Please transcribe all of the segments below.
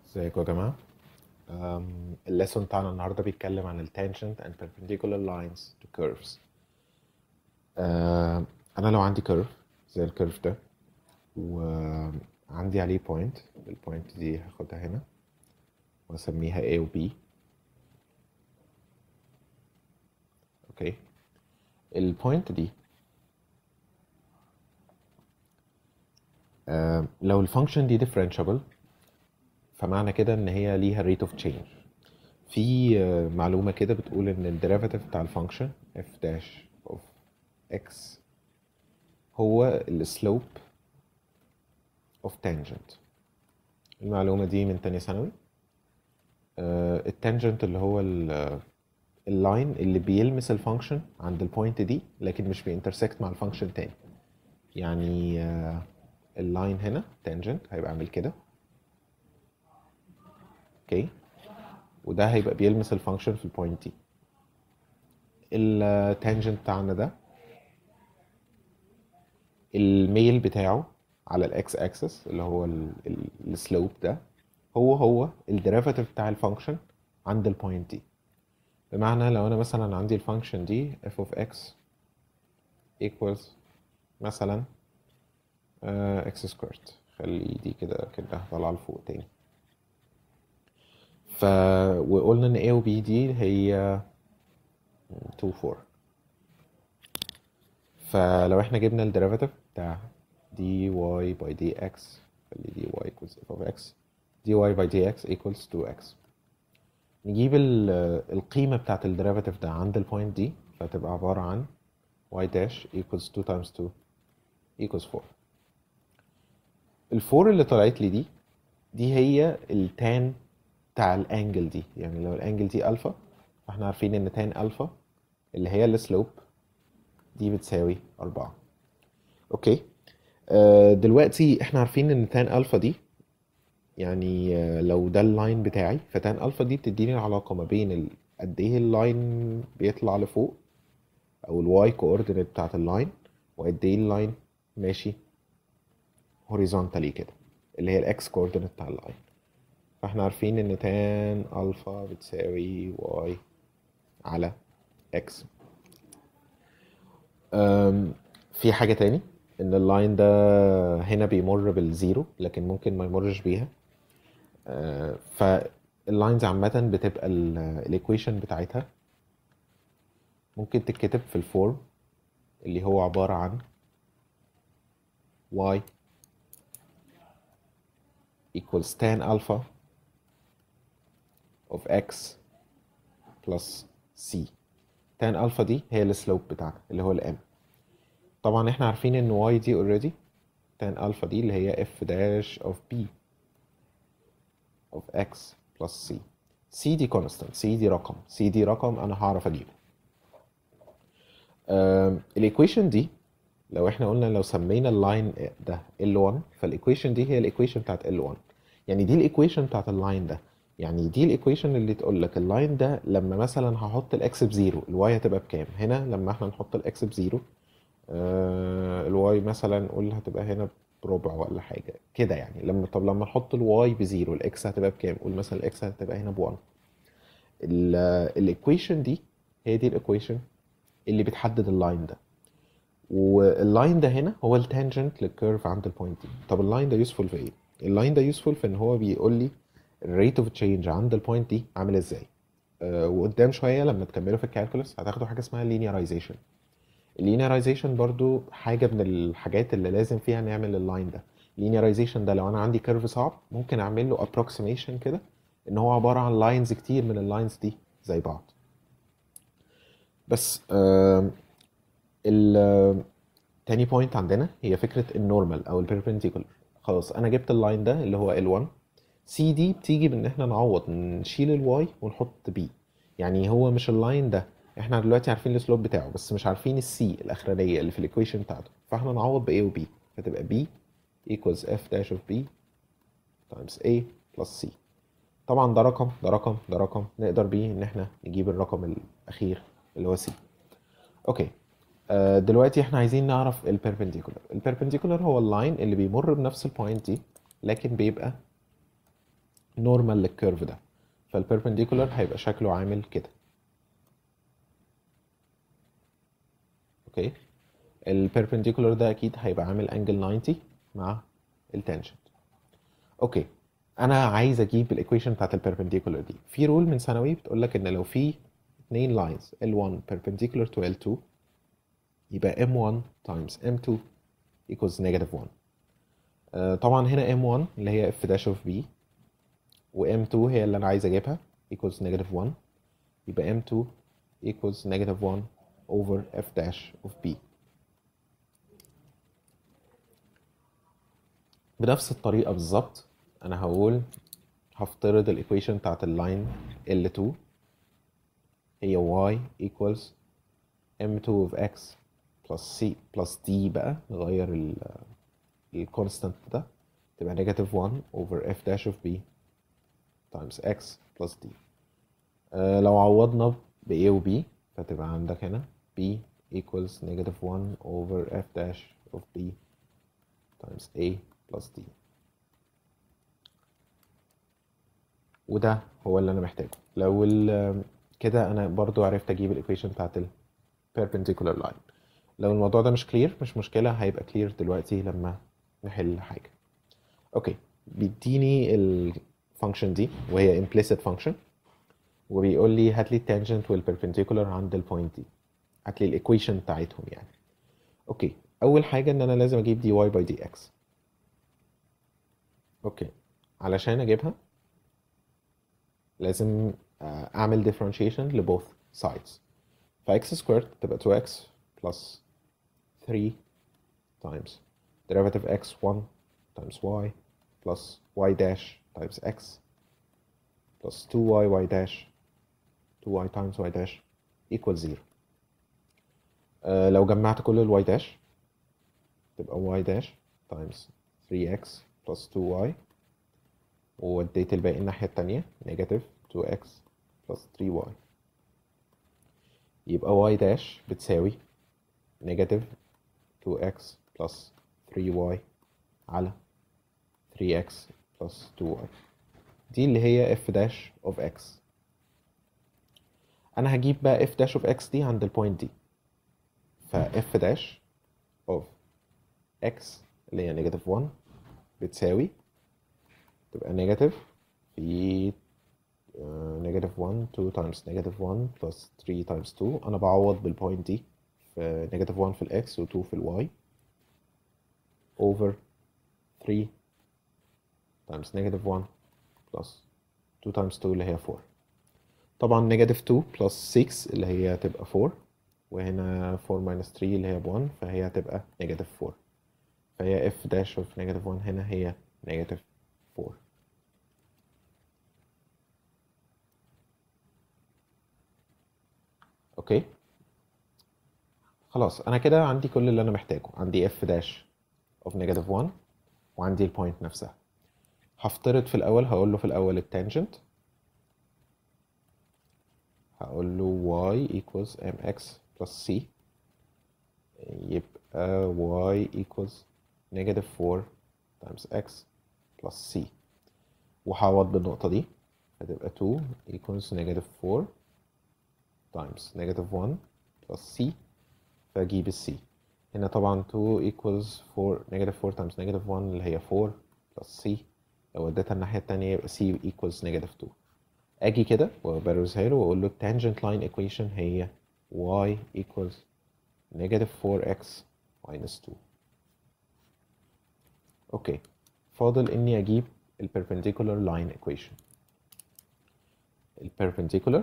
ازيكم يا جماعة أم، الليسون بتاعنا النهاردة بيتكلم عن ال tangent and perpendicular lines to curves أم، أنا لو عندي curve زي الكيرف ده وعندي عليه point البوينت دي هاخدها هنا وأسميها A و B أوكي البوينت دي أم، لو الفانكشن دي differentiable فمعنى كده ان هي ليها rate of change في آه، معلومة كده بتقول ان الديريفاتيف بتاع الفانكشن f dash of x هو السلوب of tangent المعلومة دي من تانية ثانوي آه، التانجنت اللي هو ال- اللاين اللي بيلمس الفانكشن عند البوينت دي لكن مش بينترسكت مع الفانكشن تاني يعني آه، اللاين هنا تانجنت هيبقى عامل كده اوكي وده هيبقى بيلمس الفانكشن في البوينت دي التانجنت بتاعنا ده الميل بتاعه على الاكس اكسس اللي هو السلوب ده هو هو الديريفاتيف بتاع الفانكشن عند البوينت دي بمعنى لو انا مثلا عندي الفانكشن دي f of x equals مثلا آه، x squared خلي دي كده كده طالعه لفوق تاني ف وقلنا ان A و B دي هي 2 4 فلو احنا جبنا الديريفاتيف بتاع dy by dx خلي dy equals f of x dy by dx equals 2x نجيب ال- القيمة بتاعت الديريفاتيف ده عند البوينت دي فتبقى عبارة عن y dash equals 2 times 2 equals 4 الفور اللي طلعت لي دي دي هي التان بتاع الانجل دي يعني لو الانجل دي الفا فاحنا عارفين ان تان الفا اللي هي السلوب دي بتساوي أربعة اوكي آه دلوقتي احنا عارفين ان تان الفا دي يعني آه، لو ده اللاين بتاعي فتان الفا دي بتديني العلاقة ما بين ال- قد ايه اللاين بيطلع لفوق او الواي كوردينيت بتاعت اللاين وقد ايه اللاين ماشي هوريزونتالي كده اللي هي الاكس كوردينيت بتاع اللاين فاحنا عارفين ان تان الفا بتساوي واي على اكس أم، في حاجة تاني ان اللاين ده هنا بيمر بالزيرو لكن ممكن ما يمرش بيها أه، فاللاينز عامة بتبقى الايكويشن بتاعتها ممكن تتكتب في الفورم اللي هو عبارة عن y equals tan alpha of x plus c tan alpha دي هي السلوب بتاعنا اللي هو الام طبعا احنا عارفين ان y دي already tan alpha دي اللي هي f dash of b of x plus c c دي constant c دي رقم c دي رقم انا هعرف اجيبه الايكويشن دي لو احنا قلنا لو سمينا اللاين ده L1 فالايكويشن دي هي الايكويشن بتاعت L1 يعني دي الايكويشن بتاعت اللاين ده يعني دي الايكويشن اللي تقول لك اللاين ده لما مثلا هحط الاكس بزيرو الواي هتبقى بكام هنا لما احنا نحط الاكس بزيرو آه الواي مثلا نقول هتبقى هنا بربع ولا حاجه كده يعني لما طب لما نحط الواي بزيرو الاكس هتبقى بكام قول مثلا الاكس هتبقى هنا ب1 الايكويشن دي هي دي الايكويشن اللي بتحدد اللاين ده واللاين ده هنا هو التانجنت للكيرف عند البوينت دي طب اللاين ده يوسفول في ايه اللاين ده يوسفول في ان هو بيقول لي الريت اوف تشينج عند البوينت دي عامل ازاي أه وقدام شويه لما تكملوا في الكالكولس هتاخدوا حاجه اسمها linearization اللينيرايزيشن برضو حاجه من الحاجات اللي لازم فيها نعمل اللاين ده اللينيرايزيشن ده لو انا عندي كيرف صعب ممكن اعمل له approximation كده ان هو عباره عن لاينز كتير من اللاينز دي زي بعض بس آم، ال تاني بوينت عندنا هي فكرة النورمال أو البيربنديكولار خلاص أنا جبت اللاين ده اللي هو L1 سي دي بتيجي بإن إحنا نعوض نشيل الواي ونحط بي يعني هو مش اللاين ده إحنا دلوقتي عارفين السلوب بتاعه بس مش عارفين السي الأخرانية اللي في الإيكويشن بتاعته فإحنا نعوض ب A و B فتبقى B equals F dash of B times A plus C طبعا ده رقم ده رقم ده رقم نقدر بيه إن إحنا نجيب الرقم الأخير اللي هو C اوكي آه، دلوقتي احنا عايزين نعرف البيربنديكولار البيربنديكولار هو اللاين اللي بيمر بنفس البوينت دي لكن بيبقى نورمال للكيرف ده فالبيربنديكولار هيبقى شكله عامل كده اوكي البيربنديكولار ده اكيد هيبقى عامل انجل 90 مع التانجنت اوكي انا عايز اجيب الايكويشن بتاعت البيربنديكولار دي في رول من ثانوي بتقول لك ان لو في اتنين لاينز L1 perpendicular to L2 يبقى M1 times M2 equals negative 1 آه، طبعا هنا M1 اللي هي f dash of B و M2 هي اللي انا عايز اجيبها equals negative 1 يبقى M2 equals negative 1 over f dash of B بنفس الطريقة بالظبط أنا هقول هفترض الإيكويشن بتاعت اللاين L2 هي y equals m2 of x plus c plus d بقى نغير ال الكونستانت ده تبقى negative 1 over f dash of b times x plus d آه لو عوضنا ب a و b فتبقى عندك هنا b equals negative 1 over f dash of b times a plus d وده هو اللي انا محتاجه لو ال- كده انا برضو عرفت اجيب الايكويشن بتاعت ال perpendicular line لو الموضوع ده مش كلير مش مشكلة هيبقى كلير دلوقتي لما نحل حاجة اوكي بيديني الفانكشن دي وهي implicit function وبيقول لي هات لي التانجنت والبربنديكولار عند البوينت دي هات لي الايكويشن بتاعتهم يعني اوكي اول حاجة ان انا لازم اجيب دي واي باي دي اكس اوكي علشان اجيبها لازم آه، اعمل differentiation لبوث sides ف x squared تبقى 2x plus 3 times derivative x1 times y plus y dash times x plus 2y y dash 2y times y dash equals 0 آه لو جمعت كل ال y dash تبقى y dash times 3x plus 2y ووديت الباقي الناحية التانية negative 2x plus 3y يبقى y dash بتساوي negative 2x plus 3y على 3x plus 2y دي اللي هي f dash of x أنا هجيب بقى f dash of x دي عند البوينت دي ف f dash of x اللي هي negative 1 بتساوي تبقى negative في uh, negative 1 2 times negative 1 plus 3 times 2 أنا بعوض بالبوينت دي في negative 1 في ال x و 2 في ال y over 3 times negative 1 plus 2 times 2 اللي هي 4 طبعا negative 2 plus 6 اللي هي هتبقى 4 وهنا 4 minus 3 اللي هي ب 1 فهي هتبقى negative 4 فهي f dash of negative 1 هنا هي negative 4 اوكي خلاص انا كده عندي كل اللي انا محتاجه عندي f dash of negative 1 وعندي البوينت نفسها هفترض في الاول هقول له في الاول التانجنت هقول له y equals mx plus c يبقى y equals negative 4 times x plus c وهعوض بالنقطة دي هتبقى 2 equals negative 4 times negative 1 plus c فأجيب السي هنا طبعا 2 equals 4 negative 4 times negative 1 اللي هي 4 plus c لو وديتها الناحية التانية يبقى c equals negative 2 أجي كده وبروزها له وأقول له tangent line equation هي y equals negative 4x minus 2 اوكي فاضل اني اجيب ال perpendicular line equation ال perpendicular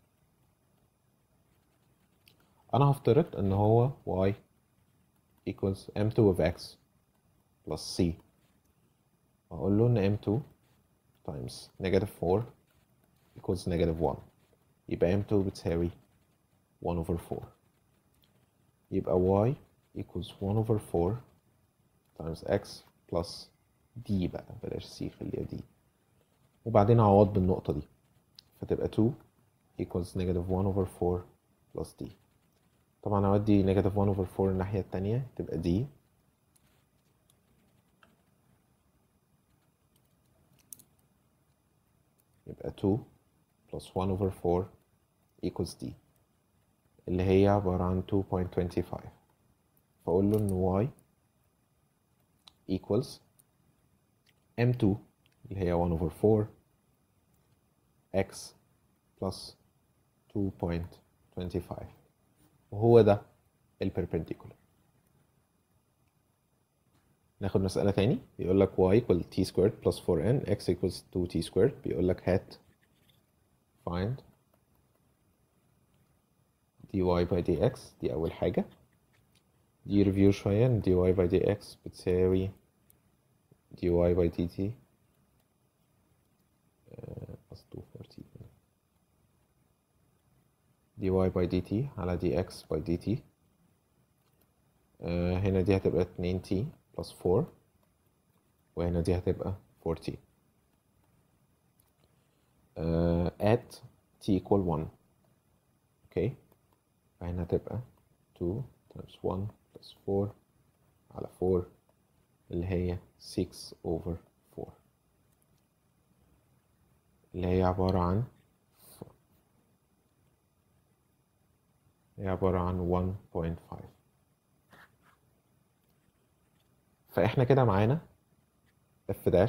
انا هفترض ان هو y equals m2 of x plus c اقول له ان m2 times negative 4 equals negative 1 يبقى m2 بتساوي 1 over 4 يبقى y equals 1 over 4 times x plus d بقى بلاش c خليها d وبعدين اعوض بالنقطة دي فتبقى 2 equals negative 1 over 4 plus d طبعا اودي negative 1 over 4 الناحية التانية تبقى d يبقى 2 plus 1 over 4 equals d اللي هي عبارة عن 2.25 فأقول له إن y equals m2 اللي هي 1 over 4 x plus 2.25 وهو ده البربنديكولار ناخد مسألة تاني بيقول لك y equal t squared plus 4n x equals 2t squared بيقول لك هات find dy by dx دي أول حاجة دي ريفيو شوية إن dy by dx بتساوي dy by dt آه، plus 240 dy by dt على dx by dt آه، هنا دي هتبقى 2t plus 4 وهنا دي هتبقى 4t آه، at t equal 1 اوكي فهنا هتبقى 2 times 1 plus 4 على 4 اللي هي 6 over 4 اللي هي عبارة عن هي عبارة عن 1.5 فاحنا كده معانا f dash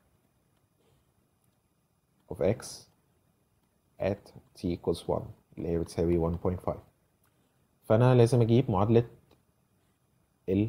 of x at t equals 1 اللي هي بتساوي 1.5 فأنا لازم أجيب معادلة ال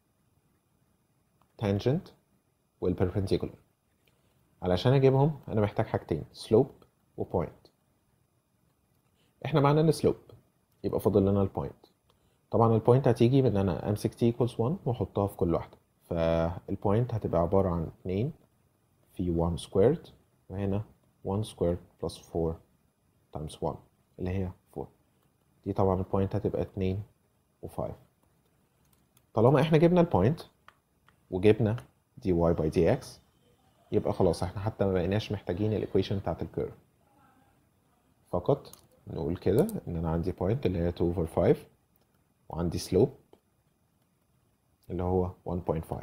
tangent وال perpendicular علشان أجيبهم أنا محتاج حاجتين slope و point إحنا معانا ال slope يبقى فاضل لنا ال point طبعا ال point هتيجي بإن أنا أمسك t equals 1 وأحطها في كل واحدة فالبوينت هتبقى عبارة عن 2 في 1 squared وهنا 1 squared plus 4 times 1 اللي هي 4 دي طبعا البوينت هتبقى 2 و 5 طالما احنا جبنا البوينت وجبنا dy by dx يبقى خلاص احنا حتى ما بقيناش محتاجين الايكويشن بتاعت الكيرف فقط نقول كده ان انا عندي بوينت اللي هي 2 over 5 وعندي سلوب اللي هو 1.5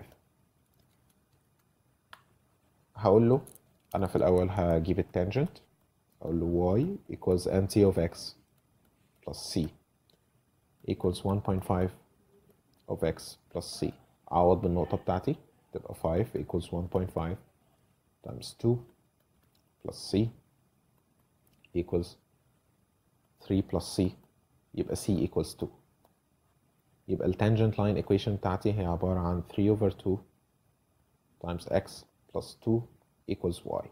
هقول له انا في الاول هجيب التانجنت اقول له y equals nt of x plus c equals 1.5 of x plus c اعوض بالنقطة بتاعتي تبقى 5 equals 1.5 times 2 plus c equals 3 plus c يبقى c equals 2 يبقى التانجنت لاين ايكويشن بتاعتي هي عبارة عن 3 over 2 times x plus 2 equals y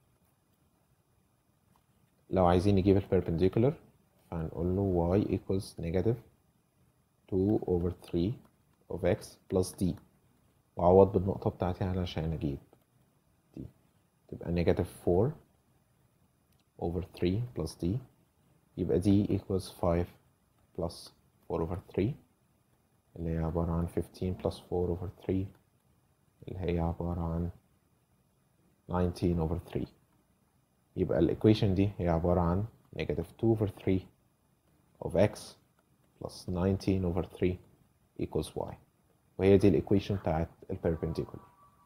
لو عايزين نجيب البربنديكولر فهنقول له y equals negative 2 over 3 of x plus d وأعوض بالنقطة بتاعتي علشان أجيب دي تبقى negative 4 over 3 plus d يبقى d equals 5 plus 4 over 3 اللي هي عبارة عن 15 plus 4 over 3 اللي هي عبارة عن 19 over 3 يبقى الإيكويشن دي هي عبارة عن negative 2 over 3 of x plus 19 over 3 equals y وهي دي الإيكويشن بتاعت البيربنديكولار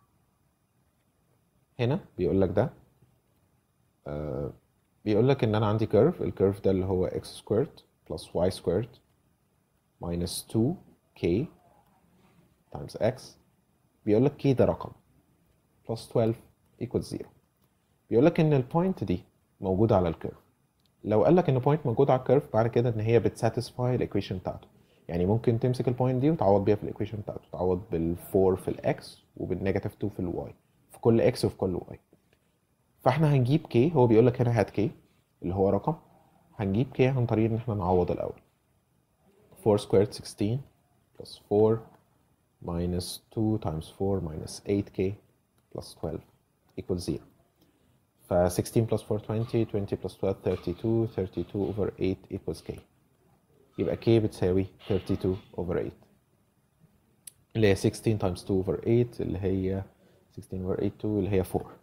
هنا بيقول لك ده آه بيقول لك إن أنا عندي كيرف الكيرف ده اللي هو x squared plus y squared minus 2 k times x بيقول لك k ده رقم plus 12 equals 0 بيقول لك ان البوينت دي موجوده على الكيرف لو قال لك ان بوينت موجود على الكيرف بعد كده ان هي بتساتسفاي الايكويشن بتاعته يعني ممكن تمسك البوينت دي وتعوض بيها في الايكويشن بتاعته تعوض بال4 في الاكس وبالنيجاتيف 2 في الواي في كل اكس وفي كل واي فاحنا هنجيب كي هو بيقول لك هنا هات كي اللي هو رقم هنجيب كي عن طريق ان احنا نعوض الاول 4 squared 16 plus 4 minus 2 times 4 minus 8k plus 12 equals 0 ف 16 plus 4 20 20 plus 12 32 32 over 8 equals k يبقى k بتساوي 32 over 8 اللي هي 16 times 2 over 8 اللي هي 16 over 8 2 اللي هي 4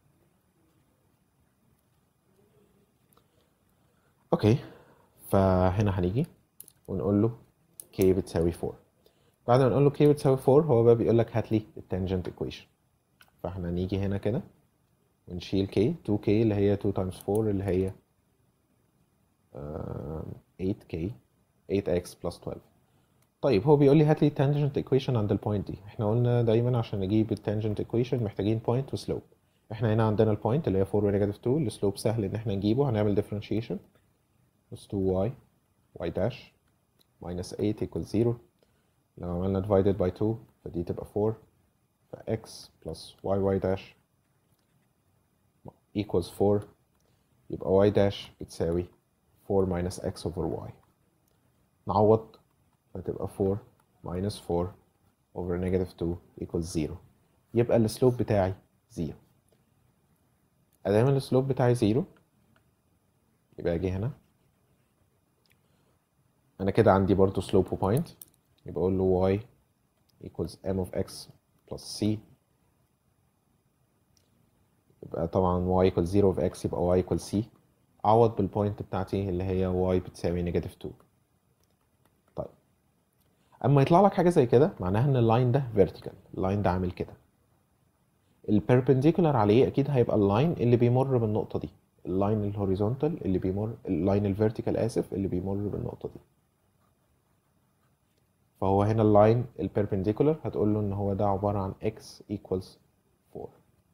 اوكي فهنا هنيجي ونقول له k بتساوي 4 بعد ما نقول له k بتساوي 4 هو بقى بيقول لك هات لي التانجنت equation فاحنا نيجي هنا كده ونشيل k 2k اللي هي 2 times 4 اللي هي آه، 8k 8x plus 12 طيب هو بيقول لي هات لي tangent equation عند البوينت دي احنا قلنا دايما عشان نجيب التانجنت equation محتاجين point وسلوب احنا هنا عندنا البوينت اللي هي 4 ونيجاتيف 2 السلوب سهل ان احنا نجيبه هنعمل differentiation بس 2y y dash minus 8 equals 0 لو عملنا divided by 2 فدي تبقى 4 ف x plus y y dash equals 4 يبقى y dash بتساوي 4 minus x over y نعوض فتبقى 4 minus 4 over negative 2 equals 0 يبقى السلوب بتاعي 0 ادام السلوب بتاعي 0 يبقى اجي هنا انا كده عندي برضو سلوب وبوينت يبقى اقول له y equals m of x plus c يبقى طبعا y equals 0 of x يبقى y equals c اعوض بالبوينت بتاعتي اللي هي y بتساوي نيجاتيف 2 طيب اما يطلع لك حاجه زي كده معناها ان اللاين ده فيرتيكال اللاين ده عامل كده البيربنديكولار عليه اكيد هيبقى اللاين اللي بيمر بالنقطه دي اللاين الهوريزونتال اللي بيمر اللاين الفيرتيكال اسف اللي بيمر بالنقطه دي فهو هنا اللاين البيربنديكولار هتقول له ان هو ده عباره عن x equals 4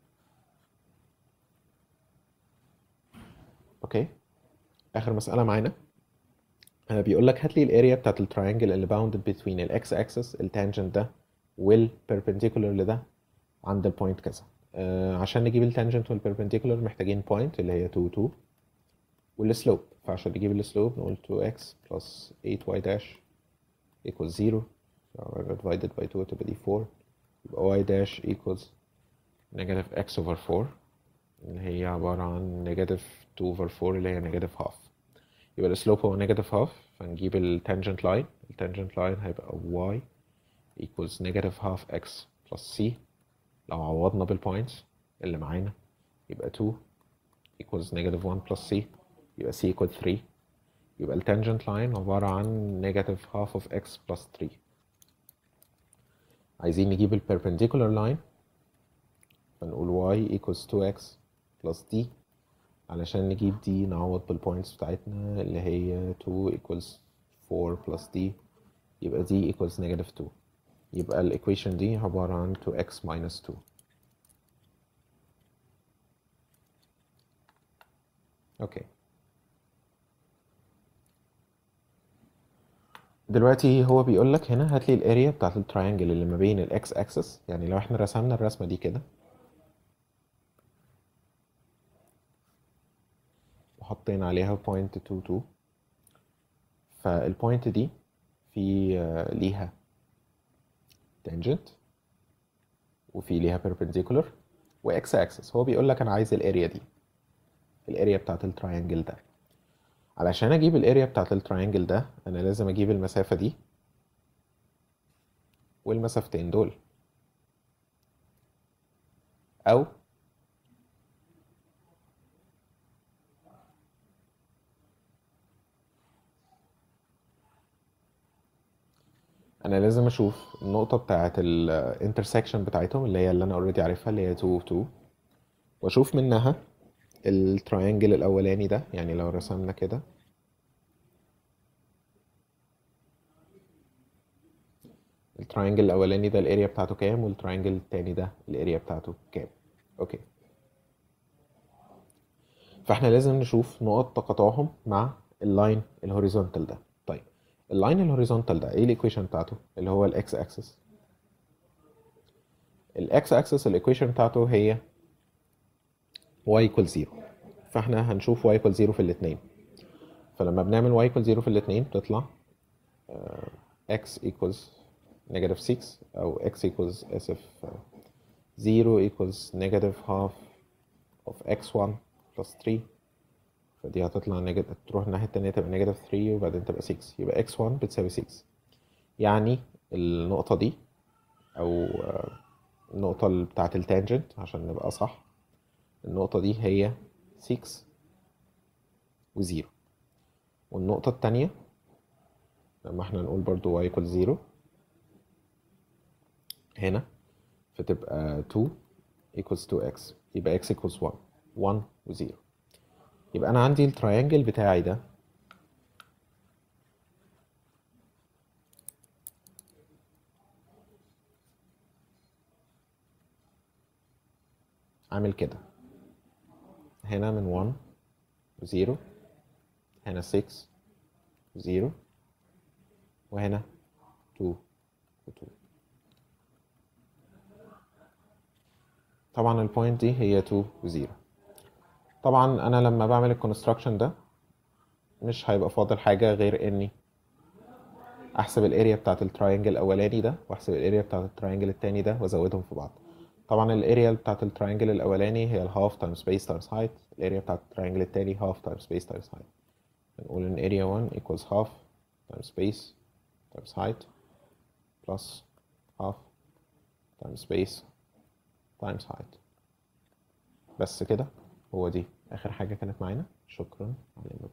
اوكي اخر مساله معانا آه، بيقول لك هات لي الاريا بتاعت التراينجل اللي باوندد بين الاكس اكسس التانجنت ده والبيربنديكولار لده عند البوينت كذا آه، عشان نجيب التانجنت والبيربنديكولار محتاجين بوينت اللي هي 2 2 والسلوب فعشان نجيب السلوب نقول 2x plus 8y dash equals 0 so divided by 2 تبقى دي 4 يبقى y dash equals negative x over 4 اللي هي عبارة عن negative 2 over 4 اللي هي negative half يبقى السلوب هو negative half فنجيب التانجنت لاين التانجنت لاين هيبقى y equals negative half x plus c لو عوضنا بالبوينتس اللي معانا يبقى 2 equals negative 1 plus c يبقى c equals 3 يبقى التانجنت لاين عبارة عن negative half of x plus 3 عايزين نجيب البربنديكولار لاين فنقول y equals 2x plus d علشان نجيب دي نعوض بالبوينتس بتاعتنا اللي هي 2 equals 4 plus d يبقى d equals negative 2 يبقى الايكويشن دي عبارة عن 2x minus 2 اوكي دلوقتي هو بيقول لك هنا هات لي الاريا بتاعت التراينجل اللي ما بين الاكس اكسس يعني لو احنا رسمنا الرسمه دي كده وحطينا عليها بوينت 2 2 فالبوينت دي في آه، ليها تانجنت وفي ليها perpendicular واكس اكسس هو بيقول لك انا عايز الاريا دي الاريا بتاعت التراينجل ده علشان اجيب الاريا بتاعت التراينجل ده انا لازم اجيب المسافة دي والمسافتين دول او انا لازم اشوف النقطة بتاعت الانترسكشن بتاعتهم اللي هي اللي انا اوريدي عارفها اللي هي 2 2 واشوف منها التراينجل الاولاني ده يعني لو رسمنا كده التراينجل الاولاني ده الاريا بتاعته كام والتراينجل التاني ده الاريا بتاعته كام اوكي فاحنا لازم نشوف نقط تقاطعهم مع اللاين الهوريزونتال ده طيب اللاين الهوريزونتال ده ايه الايكويشن بتاعته اللي هو الاكس اكسس الاكس اكسس الايكويشن بتاعته هي y equals 0 فاحنا هنشوف y equals 0 في الاتنين فلما بنعمل y equals 0 في الاتنين بتطلع آه، x equals negative 6 أو x equals آسف آه، 0 equals negative half of x1 plus 3 فدي هتطلع نيجاتيف تروح الناحية التانية تبقى نيجاتيف 3 وبعدين تبقى 6 يبقى x1 بتساوي 6 يعني النقطة دي أو آه، النقطة اللي بتاعة التانجنت عشان نبقى صح النقطة دي هي 6 و0 والنقطة التانية لما احنا نقول برضو y equals 0 هنا فتبقى 2 equals 2x يبقى x equals 1 1 و 0 يبقى انا عندي التراينجل بتاعي ده عامل كده هنا من 1 و 0 هنا 6 و 0 وهنا 2 و 2 طبعا البوينت دي هي 2 و 0 طبعا انا لما بعمل الكونستراكشن ده مش هيبقى فاضل حاجه غير اني احسب الاريا بتاعت التراينجل الاولاني ده واحسب الاريا بتاعت التراينجل التاني ده وازودهم في بعض طبعا الاريا بتاعت التراينجل الاولاني هي الهاف تايمز بيس تايمز هايت الاريا بتاعت التراينجل التاني هاف تايمز بيس تايمز هايت نقول ان اريا 1 equals half times base times height plus half times base times height بس كده هو دي اخر حاجه كانت معانا شكرا على